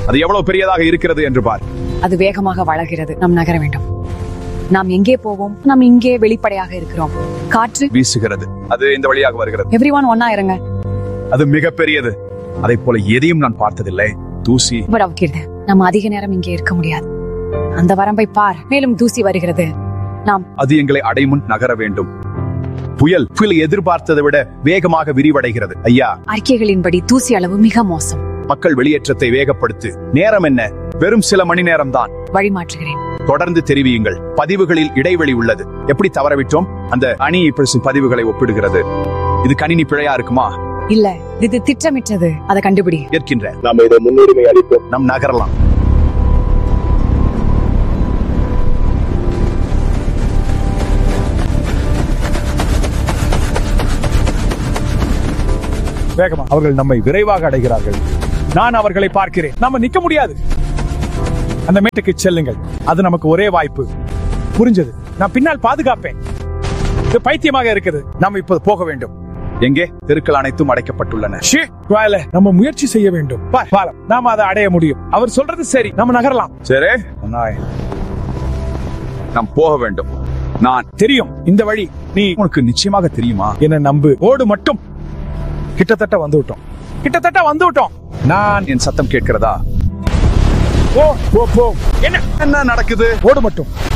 அது எவ்வளவு பெரியதாக இருக்கிறது என்று பார் அது வேகமாக வளர்கிறது நாம் நகர வேண்டும் நாம் எங்கே போவோம் நாம் இங்கே வெளிப்படையாக இருக்கிறோம் காற்று வீசுகிறது அது இந்த வழியாக வருகிறது எவ்ரி ஒன் ஒன்னா இருங்க அது மிக பெரியது அதை போல எதையும் நான் பார்த்ததில்லை தூசி உறவுகிறது நாம் அதிக நேரம் இங்கே இருக்க முடியாது அந்த வரம்பை பார் மேலும் தூசி வருகிறது நாம் அது எங்களை அடைமுன் நகர வேண்டும் புயல் புயல் எதிர்பார்த்ததை விட வேகமாக விரிவடைகிறது ஐயா அறிக்கைகளின்படி தூசி அளவு மிக மோசம் மக்கள் வெளியேற்றத்தை வேகப்படுத்து நேரம் என்ன வெறும் சில மணி நேரம்தான் வழிமாற்றுகிறேன் தொடர்ந்து தெரிவியுங்கள் பதிவுகளில் இடைவெளி உள்ளது எப்படி தவறவிட்டோம் அந்த அணி இப்படி பதிவுகளை ஒப்பிடுகிறது இது கணினி பிழையா இருக்குமா இல்ல இது திட்டமிட்டது அதை கண்டுபிடி ஏற்கின்ற நாம் இதை முன்னுரிமை அளிப்போம் நம் நகரலாம் வேகமா அவர்கள் நம்மை விரைவாக அடைகிறார்கள் நான் அவர்களை பார்க்கிறேன் நாம நிக்க முடியாது அந்த மேட்டுக்கு செல்லுங்கள் அது நமக்கு ஒரே வாய்ப்பு புரிஞ்சது நான் பின்னால் பாதுகாப்பேன் இது பைத்தியமாக இருக்குது நாம் இப்போது போக வேண்டும் எங்கே தெருக்கள் அனைத்தும் அடைக்கப்பட்டுள்ளன ஷே, வேலை நம்ம முயற்சி செய்ய வேண்டும் வா, வாலம். நாம அதை அடைய முடியும் அவர் சொல்றது சரி நம்ம நகரலாம் சரி நாய். நாம் போக வேண்டும் நான் தெரியும் இந்த வழி நீ உனக்கு நிச்சயமாக தெரியுமா என்ன நம்பு ஓடு மட்டும் கிட்டத்தட்ட வந்து விட்டோம் கிட்டத்தட்ட வந்து விட்டோம் நான் என் சத்தம் கேட்கிறதா போ போ போ என்ன என்ன நடக்குது ஓடு மட்டும்